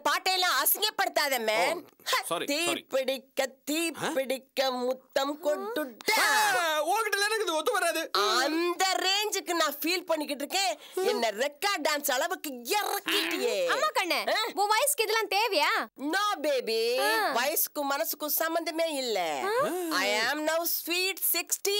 பாட்டையெல்லாம் அசிங்கப்படுத்தாத man sorry, தீ sorry. பிடிக்க தீ பிடிக்க முத்தம் கொட்டுட்டா உங்ககிட்ட எனக்கு இது ஒத்து வராது அந்த ரேஞ்சுக்கு நான் ஃபீல் பண்ணிக்கிட்டு இருக்கேன் என்ன ரெக்கார்ட் டான்ஸ் அளவுக்கு இறக்கிட்டியே அம்மா கண்ணு உன் வயசுக்கு இதெல்லாம் தேவையா நோ பேபி வயசுக்கும் மனசுக்கும் சம்பந்தமே இல்ல ஐ ஆம் நவ் ஸ்வீட் சிக்ஸ்டி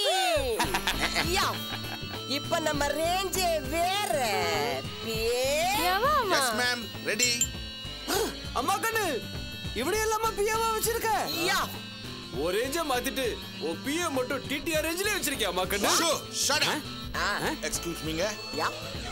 இப்ப நம்ம ரேஞ்சே வேற பியே. எவன் அம்மா? எஸ் மேம் ரெடி அம்மா கண்ணு இப்படி எல்லாமா பிஏவா வச்சிருக்க யா. ஒரு ரேஞ்ச மாத்திட்டு உன் பிஏ மட்டும் டிடிஆர் ரேஞ்சிலே வச்சிருக்கியா அம்மா கண்ணு ஷோ ஷட் அப் ஆ, எக்ஸ்கியூஸ் மீங்க யா.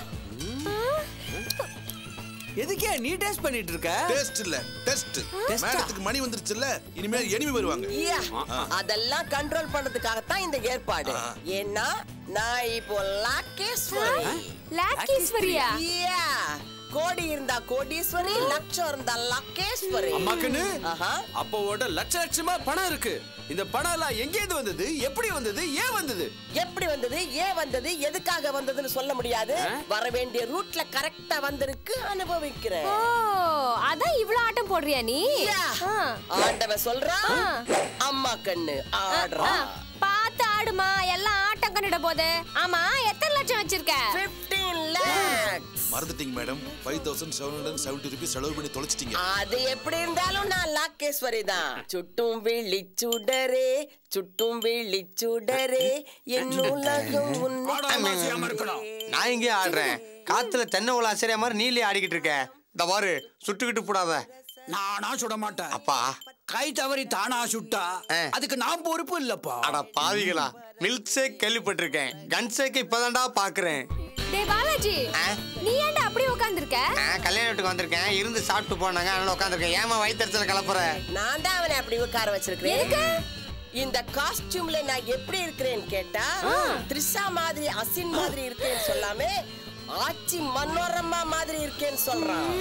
எதுக்கே நீ டேஸ்ட் பண்ணிட்டு இருக்க டெஸ்ட் இல்ல டெஸ்ட் மேடத்துக்கு மணி வந்துருச்சுல்ல இனிமேல் எனிமி வருவாங்க யா. அதெல்லாம் கண்ட்ரோல் பண்றதுக்காகத்தான் இந்த ஏற்பாடு ஏன்னா நான் இப்போ லாக்கேஸ்வரி லாக்கீஸ்வரியா யா. கோடி இருந்தா கோடீஸ்வரி லட்சம் இருந்தா லக்கேஸ்வரி அம்மா கண்ணு ஆஹா. அப்போ உட லட்ச லட்சமா பணம் இருக்கு இந்த பணம் எல்லாம் எங்கேருந்து வந்தது எப்படி வந்தது ஏன் வந்தது எப்படி வந்தது ஏன் வந்தது எதுக்காக வந்ததுன்னு சொல்ல முடியாது வர வேண்டிய ரூட்ல கரெக்டா வந்திருக்கு அனுபவிக்கிறேன் ஓ அதான் இவ்ளோ ஆட்டம் போடுறியா நீ யா. ஆ. ஆண்டவன் சொல்றான் அம்மா கண்ணு ஆ, ஆடுறா பார்த்து ஆடுமா எல்லாம் ஆட்டம் கண்டுட போது ஆமா எத்தனை லட்சம் வச்சிருக்க 15 lakhs மறந்துட்டீங்க madam five thousand seven hundred seventy rupees செலவு பண்ணி தொலைச்சிட்டீங்க அது எப்படி இருந்தாலும் நான் லாக்கேஸ்வரி தான் சுட்டும் விழிச்சுடரே சுட்டும் விழிச்சுடரே என் உலகம் உன்னை நான் இங்கே ஆடுறேன் காத்துல தென்னை உள்ள ஆசிரியா மாதிரி நீலே ஆடிக்கிட்டு இருக்க இந்த பாரு சுட்டுக்கிட்டு போடாத நானா சுட மாட்டேன் அப்பா கை தவறி தானா சுட்டா ஆ. அதுக்கு நான் பொறுப்பு இல்லப்பா அட பாவிகளா மில்க் ஷேக் கேள்விப்பட்டிருக்கேன் கன் ஷேக் இப்பதான்டா பாக்குறேன் டேய் பாலாஜி ஆ? நீ ஏன்டா அப்படியே உட்கார்ந்திருக்க நான் கல்யாண வீட்டுக்கு வந்திருக்கேன் இருந்து சாப்பிட்டு போனாங்க அதனால உட்காந்துருக்கேன் ஏமா வயிற்றுல கலப்புற நான் தான் அவனை அப்படி உட்கார வச்சிருக்கிறேன் எதுக்கு? இந்த காஸ்டியூம்ல நான் எப்படி இருக்கிறேன்னு கேட்டா த்ரிஷா மாதிரி அசின் மாதிரி இருக்கேன்னு சொல்லாம ஆச்சி மனோரமா மாதிரி இருக்கேன்னு சொல்றான்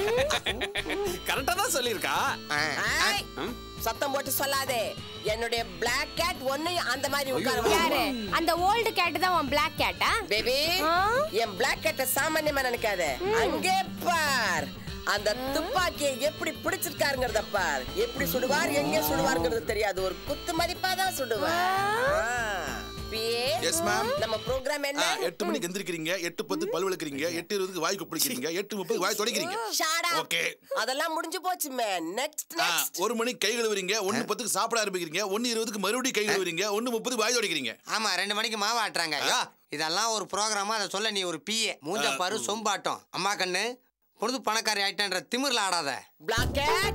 கரெக்டா தான் சொல்லியிருக்கா ஆ. ஐய், சத்தம் போட்டு சொல்லாதே என்னுடைய பிளாக் கேட் ஒன்னையும் அந்த மாதிரி உட்கார யாரு அந்த ஓல்டு கேட் தான் உன் பிளாக் கேட்டா பேபி ஆ? என் பிளாக் கேட்ட சாமானியமா நினைக்காத அங்கே பார் அந்த துப்பாக்கியை எப்படி பிடிச்சிருக்காருங்கிறத பார் எப்படி சுடுவார் எங்க சுடுவாருங்கிறது தெரியாது ஒரு குத்து மதிப்பா தான் சுடுவார் பிஏ, எஸ் மேம் நம்ம ப்ரோக்ராம் என்ன எட்டு மணிக்கு எந்திரிக்கிறீங்க எட்டு பத்து பல் விளக்குறீங்க எட்டு இருபதுக்கு வாய் கொப்பளிக்கிறீங்க எட்டு முப்பது வாய் தொடக்கிறீங்க Shut up. ஓகே அதெல்லாம் முடிஞ்சு போச்சு மேன் நெக்ஸ்ட் நெக்ஸ்ட் ஒரு மணிக்கு கை கழுவுறீங்க ஒன்னு பத்துக்கு சாப்பிட ஆரம்பிக்கிறீங்க ஒன்னு இருபதுக்கு மறுபடியும் கை கழுவுறீங்க ஒன்னு முப்பது வாய் தொடக்கிறீங்க ஆமா ரெண்டு மணிக்கு மாவு ஆட்டுறாங்க ஐயோ இதெல்லாம் ஒரு ப்ரோக்ராமா அதை சொல்ல நீ ஒரு பிஏ மூஞ்ச பாரு சொம்பாட்டம் அம்மா கண்ணு பொழுது பணக்காரி ஆயிட்டேன்ற திமிர்ல ஆடாத பிளாக் கேட்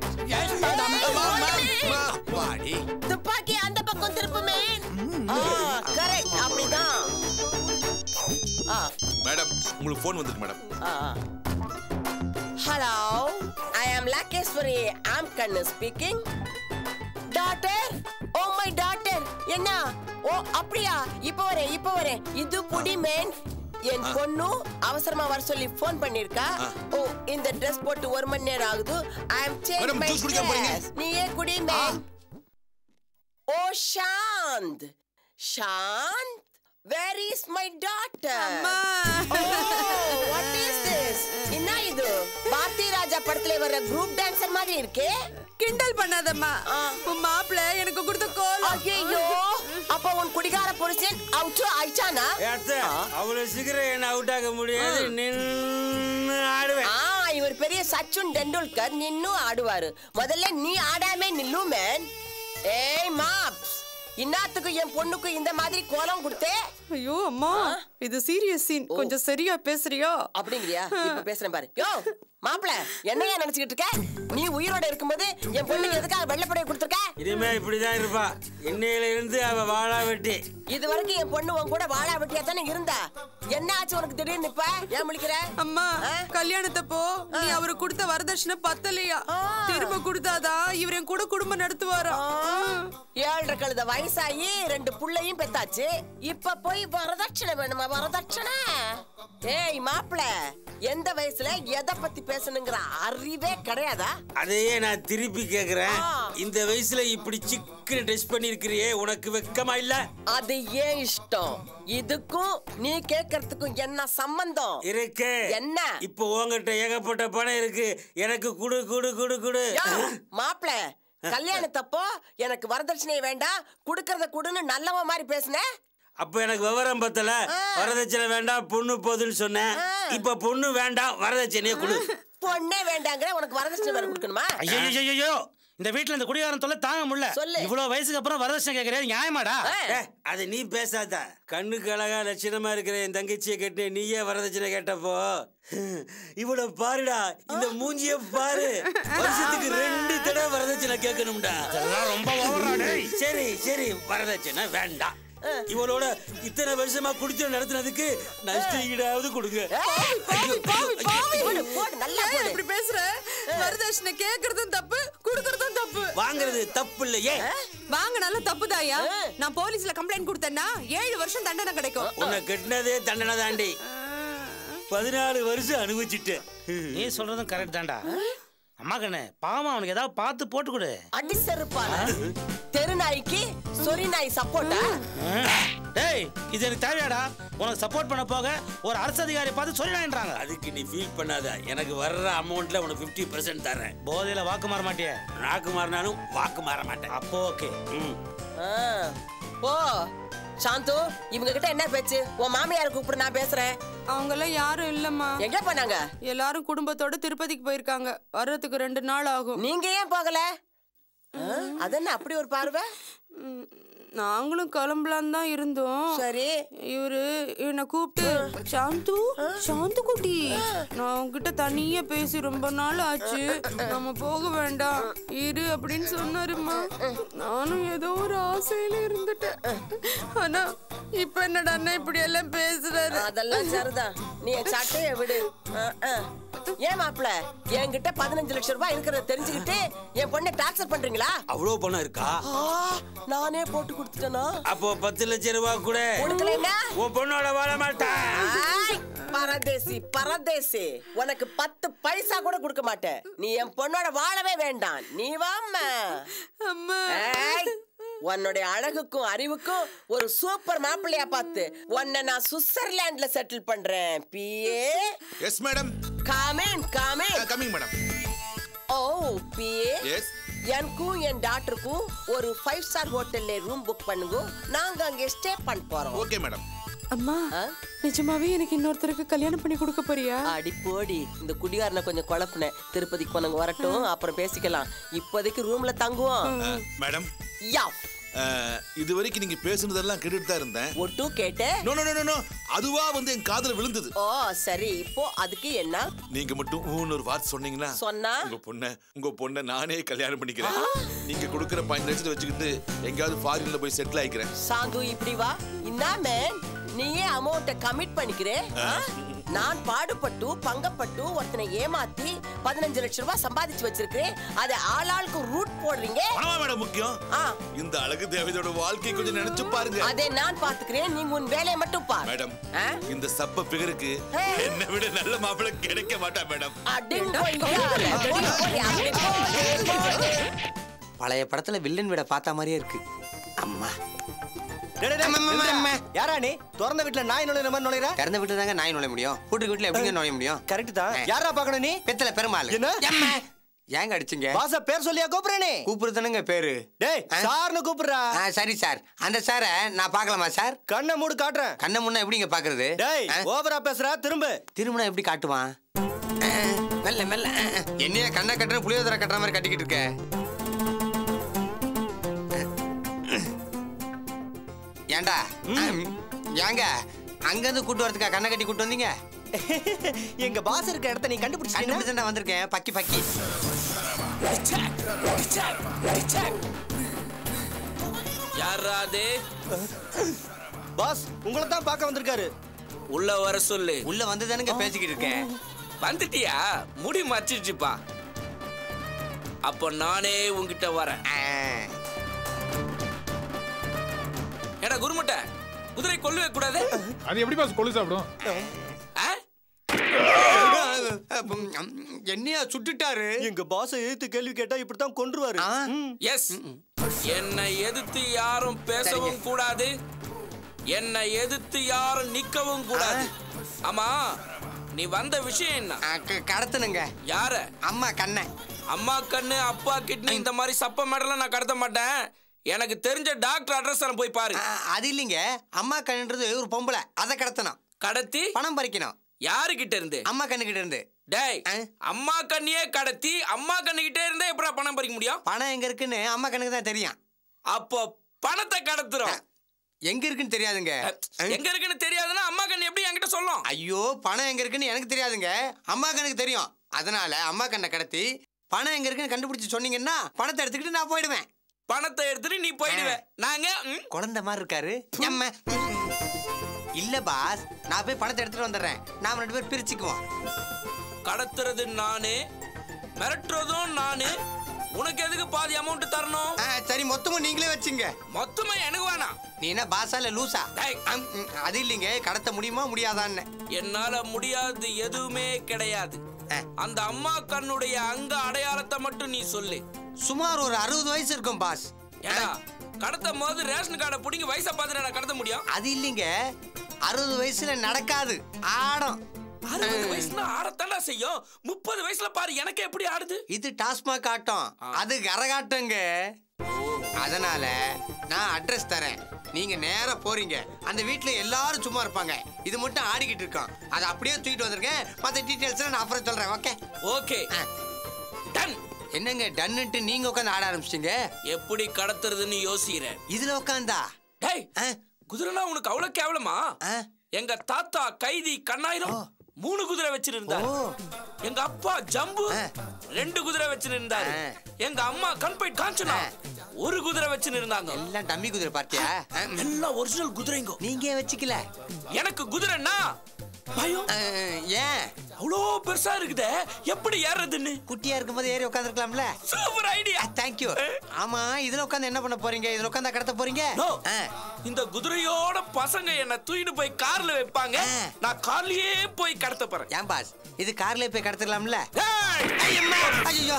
அப்பாடி துப்பாக்கி அந்த பக்கம் திருப்புமே கரெக்ட் அப்படிதான் ஆ மேடம் உங்களுக்கு ஃபோன் வந்திருக்கு madam hello I am Lageswari am கண்ணு speaking daughter oh my daughter என்ன ஓ அப்படியா இப்போ வரேன் இப்போ வரேன் இது புடி மேன் என் பொண்ணு அவசரமா வர சொல்லி ஃபோன் பண்ணிருக்கா ஓ இந்த Dress போட்டு ஒரு மணி நேரம் ஆகுது I am change Madam, my juice குடிக்காம போறீங்க? நீயே குடி மேன் ஓ சாந்த் சாந்த் வேர் இஸ் மை டாட்டர் அம்மா வாட் இஸ் திஸ் என்ன இது பாரதி ராஜா படத்துல வர்ற குரூப் டான்சர் மாதிரி இருக்கே கிண்டல் பண்ணாதம்மா ஆ. உன் மாப்பிள்ள எனக்கு கொடுத்த கோலம் ஐயோ அப்ப உன் குடிகார புருஷன் அவுட் ஆயிட்டானா அத்தை அவ்வளவு சீக்கிரம் என்ன அவுட் ஆக முடியாது நின்னு ஆடுவேன் ஆ இவர் பெரிய சச்சுன் டெண்டுல்கர் நின்னும் ஆடுவாரு முதல்ல நீ ஆடாமே நில்லு மேன் ஏய் மாப்ஸ் இன்னாத்துக்கு என் பொண்ணுக்கு இந்த மாதிரி கோலம் கொடுத்தே ஐயோ அம்மா இது சீரியஸ் சீன் கொஞ்சம் சரியா பேசுறியா அப்படிங்கிறியா இப்ப பேசுறேன் பாரு யோ மாப்பிள என்னையா நினைச்சுக்கிட்டு இருக்க நீ உயிரோட இருக்கும்போது என் பொண்ணுக்கு எதுக்காக வெள்ளப்படைய கொடுத்துருக்க இனிமே இப்படிதான் இருப்பா இன்னையில இருந்து அவ வாழா வெட்டி இது வரைக்கும் என் பொண்ணு உன் கூட வாழா வெட்டியா தானே இருந்தா என்ன ஆச்சு உனக்கு திடீர்னு இப்ப ஏன் முழிக்கிற அம்மா ஆ? கல்யாணத்தப்போ நீ அவரு கொடுத்த வரதட்சணை பத்தலையா ஆ. திரும்ப கொடுத்தாதான் இவர் என் கூட குடும்பம் நடத்துவாரா ஏழரை கழுத வயசாகி ரெண்டு புள்ளையும் பெத்தாச்சு இப்ப போய் போய் வரதட்சணை வேணுமா வரதட்சணை ஏய் மாப்பிள எந்த வயசுல எதை பத்தி பேசணுங்கிற அறிவே கிடையாதா அதையே நான் திருப்பி கேக்குறேன் ஆ. இந்த வயசுல இப்படி சிக்கன ட்ரெஸ் பண்ணிருக்கிறியே உனக்கு வெக்கமா இல்ல அது ஏன் இஷ்டம் இதுக்கும் நீ கேக்குறதுக்கும் என்ன சம்பந்தம் இருக்கு என்ன? இப்போ உங்ககிட்ட ஏகப்பட்ட பணம் இருக்கு எனக்கு குடு குடு குடு குடு மாப்பிள கல்யாணத்தப்போ எனக்கு வரதட்சணை வேண்டாம் குடுக்கறத குடுன்னு நல்லவ மாதிரி பேசுன அப்ப எனக்கு விவரம் பத்தல ஆ. வரதட்சணை வேண்டாம் பொண்ணு போதுன்னு சொன்னேன் ஆ. இப்ப பொண்ணு வேண்டாம் வரதட்சணையை கொடு பொண்ணே வேண்டாங்கிற உனக்கு வரதட்சணை வேற கொடுக்கணுமா ஐயோ ஐயோ இந்த வீட்ல இந்த குடிகாரன் தொல்லை தாங்க முடியல சொல்லு. இவ்வளவு வயசுக்கு அப்புறம் வரதட்சணை கேக்குறது நியாயமாடா ஆ. ஏய், அது நீ பேசாத கண்ணுக்கு அழகா லட்சணமா இருக்கிற என் தங்கச்சியை கேட்டு நீயே வரதட்சணை கேட்டப்போ இவள பாருடா இந்த மூஞ்சிய பாரு வருஷத்துக்கு ரெண்டு தடவை வரதட்சணை கேட்கணும்டா இதெல்லாம் ரொம்ப ஓவரா டேய் சரி சரி வரதட்சணை வேண்டாம் இவளோட இத்தனை வருஷமா குடிச்சு நடத்துனதுக்கு நஷ்ட ஈடாவது கொடுங்க ஐயோ, ஐயோ, போடு, போடு, நல்லா போடு. இப்படி பேசுற வரதட்சணை கேக்குறதும் தப்பு குடுக்கறதும் தப்பு வாங்குறது தப்பு இல்லையே வாங்கினாலும் தப்புதாயா நான் போலீஸ்ல கம்ப்ளைண்ட் கொடுத்தேன்னா ஏழு வருஷம் தண்டனை கிடைக்கும் உன்னை கெட்டினதே தண்டனை தாண்டி பதினாலு வருஷம் அனுபவிச்சுட்டேன் நீ சொல்றதும் கரெக்ட் தான்டா அம்மா கண்ணு பாவம் அவனுக்கு ஏதாவது பார்த்து போட்டு கொடு அடி செருப்பால தெரு நாய்க்கு சொறி நாய் சப்போட்டா டேய் இது எனக்கு தேவையாடா உனக்கு சப்போர்ட் பண்ண போக ஒரு அரசு அதிகாரி பார்த்து சொல்லிடான்றாங்க அதுக்கு நீ ஃபீல் பண்ணாத எனக்கு வர்ற அமௌண்ட்ல உனக்கு ஃபிஃப்டி பர்சன்ட் தரேன் போதையில வாக்கு மாற மாட்டியே நாக்கு மாறினாலும் வாக்கு மாற மாட்டேன் அப்போ ஓகே ம். ஆ. ஓ சாந்து இவங்க கிட்ட என்ன பேச்சு உன் மாமியார கூப்பிடு நான் பேசுறேன் அவங்க எல்லாம் யாரும் இல்லம்மா எங்க போனாங்க எல்லாரும் குடும்பத்தோட திருப்பதிக்கு போயிருக்காங்க வர்றதுக்கு ரெண்டு நாள் ஆகும் நீங்க ஏன் போகல ஆ, அது என்ன அப்படி ஒரு பார்வை ம், நாங்களும் கிளம்பலான் தான் இருந்தோம் சரி இவரு என்னை கூப்பிட்டு சாந்து சாந்து குட்டி நான் உன்கிட்ட தனியா பேசி ரொம்ப நாள் ஆச்சு நம்ம போக வேண்டாம் இரு அப்படின்னு சொன்னாருமா நானும் ஏதோ ஒரு ஆசையில இருந்துட்டேன் ஆனா இப்ப என்னடா அண்ணா இப்படி எல்லாம் பேசுறாரு அதெல்லாம் சரிதான் நீ என் சட்டைய விடு ஆ, ஆ. ஏன் மாப்பிள என்கிட்ட பதினஞ்சு லட்சம் ரூபாய் இருக்கிறத தெரிஞ்சுக்கிட்டு என் பொண்ணை டார்ச்சர் பண்றீங்களா அவ்வளவு பணம் இருக்கா ஆ, நானே போட்டு கொடுத்துட்டேனா அப்போ பத்து லட்சம் ரூபாய் கூட கொடுக்கலைன்னா உன் பொண்ணோட வாழ மாட்டேன் ஆய், பரதேசி பரதேசி உனக்கு பத்து பைசா கூட கொடுக்க மாட்டேன் நீ என் பொண்ணோட வாழவே வேண்டாம் நீ வாம்மா அம்மா ஏய், உன்னுடைய அழகுக்கும் அறிவுக்கும் ஒரு சூப்பர் மாப்பிள்ளையா பார்த்து உன்னை நான் சுவிட்சர்லாந்துல செட்டில் பண்றேன் PA yes madam come on come on coming madam oh PA yes எனக்கும் என் டாக்டருக்கும் ஒரு ஃபைவ் ஸ்டார் ஹோட்டல்ல ரூம் புக் பண்ணுங்க நாங்க அங்க ஸ்டே பண்ண போறோம் ஓகே மேடம் அம்மா ஆ? நிஜமாவே எனக்கு இன்னொருத்தருக்கு கல்யாணம் பண்ணி கொடுக்க போறியா அடி போடி இந்த குடிகாரனை கொஞ்சம் குழப்பினேன் திருப்பதிக்கு போனவங்க வரட்டும் அப்புறம் பேசிக்கலாம் இப்போதைக்கு ரூம்ல தங்குவோம் மேடம் யா இது வரைக்கும் நீங்க பேசுனதெல்லாம் கேட்டுட்டு தான் இருந்தேன் ஒட்டு கேட்டு நோ நோ நோ நோ அதுவா வந்து என் காதுல விழுந்தது ஓ சரி இப்போ அதுக்கு என்ன நீங்க மட்டும் ஊன்னு ஒரு வார்த்தை சொன்னீங்கன்னா சொன்னா உங்க பொண்ண உங்க பொண்ண நானே கல்யாணம் பண்ணிக்கிறேன் நீங்க கொடுக்கிற பதினஞ்சு லட்சத்தை வச்சுக்கிட்டு எங்கேயாவது ஃபாரின்ல போய் செட்டில் ஆயிக்கிறேன் சாந்து இப்படி வா இன்னாமே நீயே அமௌண்ட்டை கமிட் பண்ணிக்கிறே ஆ? நான் பாடுபட்டு பங்கப்பட்டு ஒருத்தனை ஏமாத்தி பதினஞ்சு லட்சம் ரூபாய் சம்பாதிச்சு வச்சிருக்கிறேன் அதை ஆளாளுக்கு ரூட் போடுறீங்க பணமா மேடம் முக்கியம் ஆ இந்த அழகு தேவதையோட வாழ்க்கை கொஞ்சம் நினைச்சு பாருங்க அதை நான் பாத்துக்கிறேன் நீங்க உன் வேலையை மட்டும் பாரு மேடம் ஆ? இந்த சப்ப பிகருக்கு ஏ. என்னை விட நல்ல மாப்பிள்ளை கிடைக்க மாட்டா மேடம் அடிங் கொய்யால. போடி, போடி, அப்படி போடு, போடு. பழைய படத்துல வில்லன் விட பார்த்த மாதிரியே இருக்கு அம்மா யாரா நீ திறந்த வீட்டுல நாய் நுழையிற மாதிரி நுழையிற திறந்த வீட்டுல தாங்க நாய் நுழைய முடியும் பூட்டு வீட்டுல எப்படிங்க நுழைய முடியும் கரெக்ட் தான் யாரா பாக்கணும் நீ பெத்தல பெருமாள் என்ன? எம்மா. ஏங்க அடிச்சீங்க பாச பேர் சொல்லியா கூப்பிடுறே கூப்பிடுறதுனுங்க பேரு டேய் ஆ? சார்னு கூப்பிடுறா ஆ, சரி சார் அந்த சாரை நான் பார்க்கலாமா சார் கண்ணை மூடு காட்டுறேன் கண்ணை முன்ன எப்படிங்க பாக்குறது டேய் ஆ? ஓவரா பேசுறா திரும்ப திருமணம் எப்படி காட்டுவான் ஆ, மெல்ல மெல்ல ஆ, ஆ. என்னைய கண்ணை கட்டுற புளியோதரை கட்டுற மாதிரி கட்டிக்கிட்டு இருக்க ஏண்டா ஆம், ஏங்க அங்கிருந்து கூட்டு வரதுக்கா கண்ணை கட்டி கூட்டு வந்தீங்க எங்க பாஸ் இருக்க இடத்த நீ கண்டுபிடிச்சிட்டீங்க கண்டுபிடிச்சு வந்திருக்கேன் பக்கி பக்கி யாராதே பாஸ் உங்களை தான் பார்க்க வந்திருக்காரு உள்ள வர சொல்லு உள்ள வந்து தானுங்க பேசிக்கிட்டு இருக்கேன் வந்துட்டியா முடி மச்சிருச்சுப்பா அப்போ நானே உன்கிட்ட வரேன் ஆ, ஏடா குருமுட்டை குதிரை கொல்லவே கூடாது அது எப்படி பாஸ் கொள்ளு சாப்பிடும் ஆ? என்னையா சுட்டுட்டாரு எங்க பாஸை எதிர்த்து கேள்வி கேட்டா இப்படித்தான் கொன்றுவாரு எஸ் என்னை எதிர்த்து யாரும் பேசவும் கூடாது என்னை எதிர்த்து யாரும் நிக்கவும் கூடாது ஆமா நீ வந்த விஷயம் என்ன கடத்தணுங்க யார அம்மா கண்ணை அம்மா கண்ணு அப்பா கிட்னி இந்த மாதிரி சப்ப மெடலாம் நான் கடத்த மாட்டேன் எனக்கு தெரிஞ்ச டாக்டர் அட்ரஸ் எல்லாம் போய் பாரு அது இல்லைங்க அம்மா கண்ணுன்றது ஒரு பொம்பளை அதை கடத்தணும் கடத்தி பணம் பறிக்கணும் யாரு கிட்ட இருந்து அம்மா கண்ணு கிட்ட இருந்து டேய் அம்மா கண்ணியே கடத்தி அம்மா கண்ணு கிட்டே இருந்தே எப்படா பணம் பறிக்க முடியும் பணம் எங்க இருக்குன்னு அம்மா கண்ணுக்கு தான் தெரியும் அப்போ பணத்தை கடத்துறோம் எங்க இருக்குன்னு தெரியாதுங்க எங்க இருக்குன்னு தெரியாதுன்னா அம்மா கண்ணு எப்படி என்கிட்ட சொல்லும் ஐயோ பணம் எங்க இருக்குன்னு எனக்கு தெரியாதுங்க அம்மா கண்ணுக்கு தெரியும் அதனால அம்மா கண்ணை கடத்தி பணம் எங்க இருக்குன்னு கண்டுபிடிச்சு சொன்னீங்கன்னா பணத்தை எடுத்துக்கிட்டு நான் போயிடுவேன் பணத்தை எடுத்துட்டு நீ போயிடுவ நாங்க ம், குழந்தை மாதிரி இருக்காரு எம்ம. இல்ல பாஸ் நான் போய் பணத்தை எடுத்துட்டு வந்துடுறேன் நாம ரெண்டு பேரும் பிரிச்சுக்குவோம் கடத்துறது நானு மிரட்டுறதும் நானு உனக்கு எதுக்கு பாதி அமௌண்ட் தரணும் ஆ, சரி மொத்தமும் நீங்களே வச்சுங்க மொத்தமா எனக்கு வேணாம் நீ என்ன பாஸா இல்ல லூசா அம், ம், அது இல்லைங்க கடத்த முடியுமா முடியாதான்னு என்னால முடியாது எதுவுமே கிடையாது அந்த அம்மா கண்ணுடைய அங்க அடையாளத்தை மட்டும் நீ சொல்லு சுமார் ஒரு அறுபது வயசு இருக்கும் பாஸ் ஏடா கடத்தும் போது ரேஷன் கார்டை பிடிங்கி வயசை பார்த்துட்டு நான் கடத்த முடியும் அது இல்லைங்க அறுபது வயசுல நடக்காது ஆடம் அறுபது வயசுல ஆடத்தாண்டா செய்யும் முப்பது வயசுல பாரு எனக்கு எப்படி ஆடுது இது டாஸ்மாக் ஆட்டம் அது கரகாட்டங்க அதனால நான் அட்ரஸ் தரேன் நீங்க நேரா போறீங்க அந்த வீட்ல எல்லாரும் சும்மா இருப்பாங்க இது மட்டும் ஆடிக்கிட்டு இருக்கோம் அதை அப்படியே தூக்கிட்டு வந்திருக்கேன் மத்த டீடைல்ஸ் நான் அப்புறம் சொல்றேன் ஓகே ஓகே டன் என்னங்க டன்னுட்டு நீங்க உட்காந்து ஆட ஆரம்பிச்சிட்டீங்க எப்படி கடத்துறதுன்னு யோசிக்கிறேன் இதுல உட்காந்தா டேய் குதிரைனா உனக்கு அவ்வளவு கேவலமா எங்க தாத்தா கைதி கண்ணாயிரம் மூணு குதிரை வச்சிருந்தாரு எங்க அப்பா ஜம்பு ரெண்டு குதிரை வச்சிருந்தாரு எங்க அம்மா கண்பைட் காஞ்சனா ஒரு குதிரை வச்சிருந்தாங்க எல்லாம் டம்மி குதிரை பார்த்தியா எல்லாம் ஒரிஜினல் குதிரைங்க நீங்க வச்சுக்கல எனக்கு குதிரைன்னா பயம் ஏன் அவ்வளோ பெருசா இருக்குதே எப்படி ஏறுறதுன்னு குட்டியா இருக்கும்போது ஏறி உட்காந்துருக்கலாம்ல சூப்பர் ஐடியா தேங்க்யூ ஆமா இதுல உட்காந்து என்ன பண்ண போறீங்க இதுல உட்காந்து கடத்த போறீங்க நோ இந்த குதிரையோட பசங்க என்ன தூக்கிட்டு போய் கார்ல வைப்பாங்க நான் கார்லயே போய் கடத்த போறேன் ஏன் பாஸ் இது கார்ல போய் கடத்திடலாம்ல ஐயோ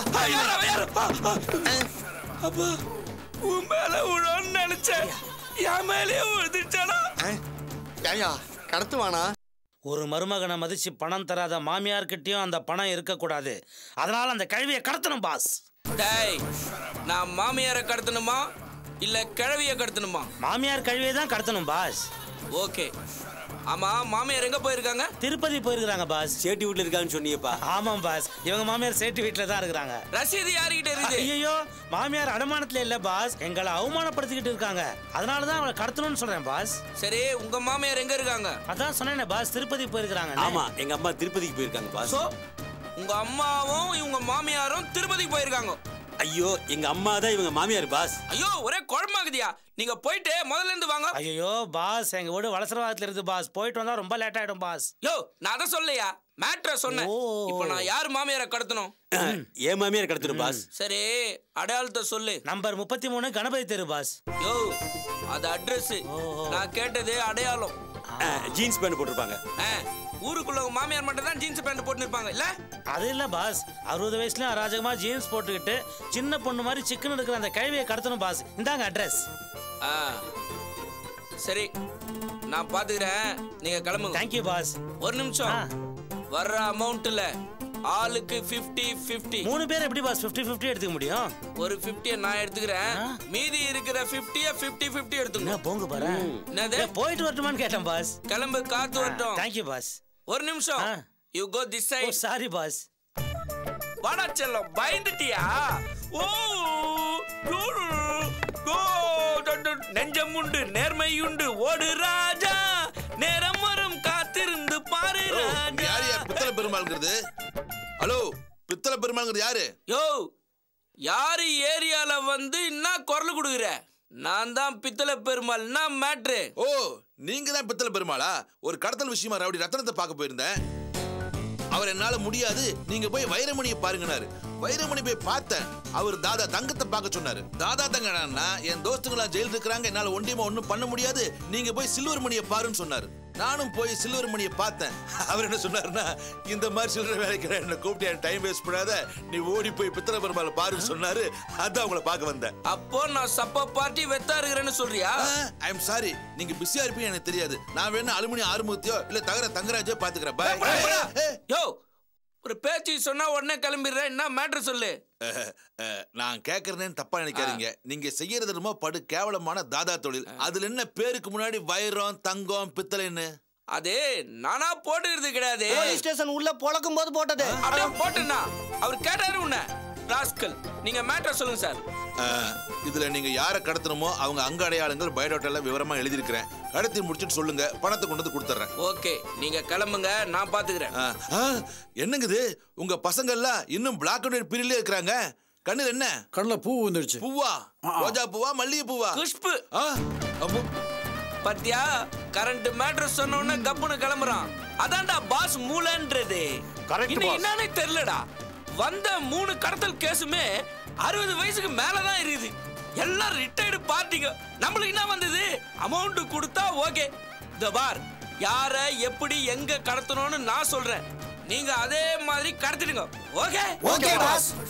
அப்பா உன் மேல விழணும்னு நினைச்சேன் என் மேலேயே விழுந்துச்சானா ஐயா கடத்துவானா ஒரு மருமகனை மதிச்சு பணம் தராத மாமியார்கிட்டயும் அந்த பணம் இருக்கக்கூடாது அதனால அந்த கழுவியை கடத்தணும் பாஸ் டேய் நான் மாமியாரை கடத்தணுமா இல்ல கிழவிய கடத்தணுமா மாமியார் கழுவியை தான் கடத்தணும் பாஸ் ஓகே ஆமா மாமியார் எங்க போயிருக்காங்க திருப்பதி போயிருக்காங்க பாஸ் சேட்டி வீட்டுல இருக்கான்னு சொன்னியப்பா ஆமாம் பாஸ் இவங்க மாமியார் சேட்டு வீட்டில் தான் இருக்கிறாங்க ரசீது யாருகிட்ட இருக்குது ஐயோ மாமியார் அடமானத்துல இல்ல பாஸ் எங்களை அவமானப்படுத்திக்கிட்டு இருக்காங்க அதனால தான் அவளை கடத்தணும்னு சொல்றேன் பாஸ் சரி உங்க மாமியார் எங்க இருக்காங்க அதான் சொன்னேனே பாஸ் திருப்பதி போயிருக்காங்க ஆமா எங்க அம்மா திருப்பதிக்கு போயிருக்காங்க பாஸ் சோ உங்க அம்மாவும் இவங்க மாமியாரும் திருப்பதிக்கு போயிருக்காங்க ஐயோ எங்க அம்மா தான் இவங்க மாமியார் பாஸ் ஐயோ ஒரே குழம்பாக்குதியா நீங்க போயிட்டு முதல்ல இருந்து வாங்க ஐயோ பாஸ் எங்க வீடு வளசரவாதத்துல இருக்கு பாஸ் போயிட்டு வந்தா ரொம்ப லேட் ஆயிடும் பாஸ் யோ நான் அதை சொல்லையா மேட்ர சொன்னேன் இப்போ நான் யார் மாமியாரை கடத்தணும் ஏன் மாமியார் கடத்திடும் பாஸ் சரி அடையாளத்தை சொல்லு நம்பர் முப்பத்தி மூணு கணபதி தெரு பாஸ் யோ அது அட்ரஸ் நான் கேட்டது அடையாளம் ஜீன்ஸ் பேண்ட் போட்டிருப்பாங்க ஆ, ஊருக்குள்ள உங்க மாமியார் மட்டும் தான் ஜீன்ஸ் பேண்ட் போட்டு இருப்பாங்க இல்ல அது இல்ல பாஸ் அறுபது வயசுல அராஜகமா ஜீன்ஸ் போட்டுக்கிட்டு சின்ன பொண்ணு மாதிரி சிக்கன் எடுக்கிற அந்த கழுவியை கடத்தணும் பாஸ் இந்தாங்க அட்ரஸ் ஆ சரி நான் பாத்துக்கிறேன் நீங்க கிளம்புங்க தேங்க்யூ பாஸ் ஒரு நிமிஷம் வர்ற அமௌண்ட்ல ஆளுக்கு 50 50 மூணு பேர் எப்படி பாஸ் 50 50 எடுத்துக்க முடியும் ஒரு 50 நான் எடுத்துக்கிறேன் மீதி இருக்கிற 50 50 50 எடுத்துங்க போங்க பாரு என்னது போயிட்டு வரட்டுமான்னு கேட்டேன் பாஸ் கிளம்பு காத்து வரட்டும் தேங்க்யூ பாஸ் ஒரு நிமிஷம் you go this side sorry boss வாடா செல்லம் பயந்துட்டியா ஓ கோ, கோ, டு, டு, நெஞ்சம் உண்டு நேர்மை உண்டு ஓடு ராஜா நேரம் வரும் காத்திருந்து பாரு ராஜா யார் யார் பித்தளை பெருமாள்ங்கிறது ஹலோ பித்தளை பெருமாள்ங்கிறது யாரு யோ யாரு ஏரியால வந்து என்ன குரல் கொடுக்குற நான் தான் பித்தளை பெருமாள் என்ன மேட்ரு ஓ நீங்க தான் பித்தளை பெருமாளா ஒரு கடத்தல் விஷயமா ரவுடி ரத்தனத்தை பார்க்க போயிருந்தேன் அவர் என்னால முடியாது நீங்க போய் வைரமணியை பாருங்கனாரு வைரமணி போய் பார்த்தேன் அவர் தாதா தங்கத்தை பார்க்க சொன்னாரு தாதா தங்கனா என் தோஸ்துங்களா ஜெயில் இருக்கிறாங்க என்னால ஒண்டியமா ஒண்ணும் பண்ண முடியாது நீங்க போய் சில்வர் மணியை பாருன்னு சொன்னாரு நானும் போய் சில்வர் மணியை பார்த்தேன் அவர் என்ன சொன்னாருன்னா இந்த மாதிரி சில்லறை வேலைக்கு என்ன கூப்பிட்டு என் டைம் வேஸ்ட் பண்ணாத நீ ஓடி போய் பித்தளை பெருமாள் பாருன்னு சொன்னாரு அதான் உங்களை பார்க்க வந்தேன் அப்போ நான் சப்ப பார்ட்டி வெத்தா இருக்கிறேன்னு சொல்றியா ஐ எம் சாரி நீங்க பிஸியா இருப்பீங்க எனக்கு தெரியாது நான் வேணா அலுமினியம் ஆறுமுகத்தையோ இல்ல தகர தங்கராஜோ பாத்துக்கிறேன் பாய் யோ ஒரு பேச்சு சொன்னா உடனே கிளம்பிடுறேன் என்ன மேட்ரு சொல்லு அஹ், அஹ், நான் கேக்குறேன்னு தப்பா நினைக்காதீங்க நீங்க செய்யறது என்னமோ படு கேவலமான தாதா தொழில் அதுல என்ன பேருக்கு முன்னாடி வைரம் தங்கம் பித்தளைன்னு அதே நானா போட்டுக்கிறது கிடையாது போலீஸ் ஸ்டேஷன் உள்ள பொழக்கும் போது போட்டது அதான் போட்டுனா அவர் கேட்டாரு உன்ன ராஸ்கல் நீங்க மேட்டர் சொல்லுங்க சார் அஹ், இதுல நீங்க யாரை கடத்தணுமோ அவங்க அங்க அடையாளங்கள் பயோடேட்டால விவரமா எழுதியிருக்கிறேன் கடத்தி முடிச்சிட்டு சொல்லுங்க பணத்தை கொண்டு வந்து கொடுத்துட்றேன் ஓகே நீங்க கிளம்புங்க நான் பாத்துக்கிறேன் அஹ், அஹ், என்னங்க இது உங்க பசங்க எல்லாம் இன்னும் பிளாக் அண்ட் ஒயிட் பீரியட்ல இருக்கிறாங்க கண்ணுல என்ன கண்ணில் பூ வந்துருச்சு பூவா ரோஜா பூவா மல்லிகை பூவா குஷ்பு அப்போ பத்தியா கரண்ட் மேட்டர் சொன்ன உடனே கப்புன்னு கிளம்புறான் அதான்டா பாஸ் மூலன்றது Correct, இன்னும் boss. என்னன்னே தெரியலடா வந்த மூணு கடத்தல் கேஸுமே அறுபது வயசுக்கு மேலதான் இருக்குது எல்லாம் ரிட்டையர்டு பார்ட்டிங்க நம்மளுக்கு என்ன வந்தது அமௌண்ட் கொடுத்தா ஓகே இந்த பார் யார எப்படி எங்க கடத்தணும்னு நான் சொல்றேன் நீங்க அதே மாதிரி கடத்திடுங்க ஓகே ஓகே பாஸ்